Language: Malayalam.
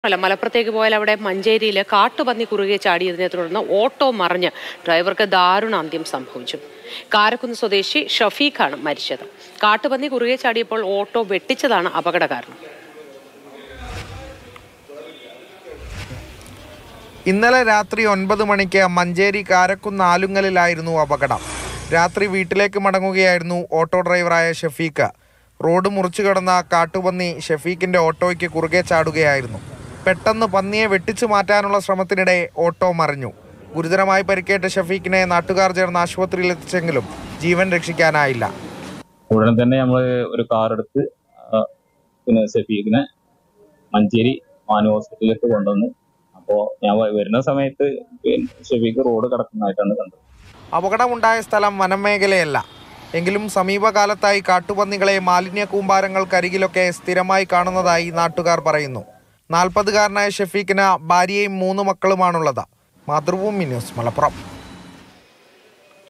അല്ല മലപ്പുറത്തേക്ക് പോയാൽ അവിടെ മഞ്ചേരിയിൽ കാട്ടുപന്നി കുറുകെ ചാടിയതിനെ തുടർന്ന് ഓട്ടോ മറിഞ്ഞ് ഡ്രൈവർക്ക് ദാരുണ അന്ത്യം സംഭവിച്ചു കാരക്കുന്ന് സ്വദേശി ഷഫീഖാണ് മരിച്ചത് കാട്ടുപന്നി കുറുകെ ചാടിയപ്പോൾ ഓട്ടോ വെട്ടിച്ചതാണ് അപകട കാരണം ഇന്നലെ രാത്രി ഒൻപത് മണിക്ക് മഞ്ചേരി കാരക്കുന്ന് ആലുങ്ങലിലായിരുന്നു അപകടം രാത്രി വീട്ടിലേക്ക് മടങ്ങുകയായിരുന്നു ഓട്ടോ ഡ്രൈവറായ ഷഫീഖ് റോഡ് മുറിച്ചു കടന്ന കാട്ടുപന്നി ഷഫീഖിന്റെ ഓട്ടോയ്ക്ക് കുറുകെ ചാടുകയായിരുന്നു പെട്ടെന്ന് പന്നിയെ വെട്ടിച്ചു മാറ്റാനുള്ള ശ്രമത്തിനിടെ ഓട്ടോ മറിഞ്ഞു ഗുരുതരമായി പരിക്കേറ്റ ഷഫീഖിനെ നാട്ടുകാർ ചേർന്ന് ആശുപത്രിയിൽ എത്തിച്ചെങ്കിലും ജീവൻ രക്ഷിക്കാനായില്ല ഉടനെ തന്നെ നമ്മൾ ഒരു കാർ എടുത്ത് ആ, പിന്നെ സഫീഖിനെ മഞ്ചേരി മാനു ഹോസ്പിറ്റലിലേക്ക് കൊണ്ടുവന്ന് അപ്പോൾ ഞാൻ വ- വരുന്ന സമയത്ത് പിന്നെ ഷഫീഖ് റോഡ് കിടക്കുന്നതായിട്ടാണ് കണ്ടത് അപകടമുണ്ടായ സ്ഥലം വനമേഖലയല്ല എങ്കിലും സമീപകാലത്തായി കാട്ടുപന്നികളെ മാലിന്യ കൂമ്പാരങ്ങൾക്കരികിലൊക്കെ സ്ഥിരമായി കാണുന്നതായി നാട്ടുകാർ പറയുന്നു നാൽപ്പതുകാരനായ ഷഫീഖിന് ഭാര്യയും മൂന്ന് മക്കളുമാണുള്ളത് മാതൃഭൂമി ന്യൂസ് മലപ്പുറം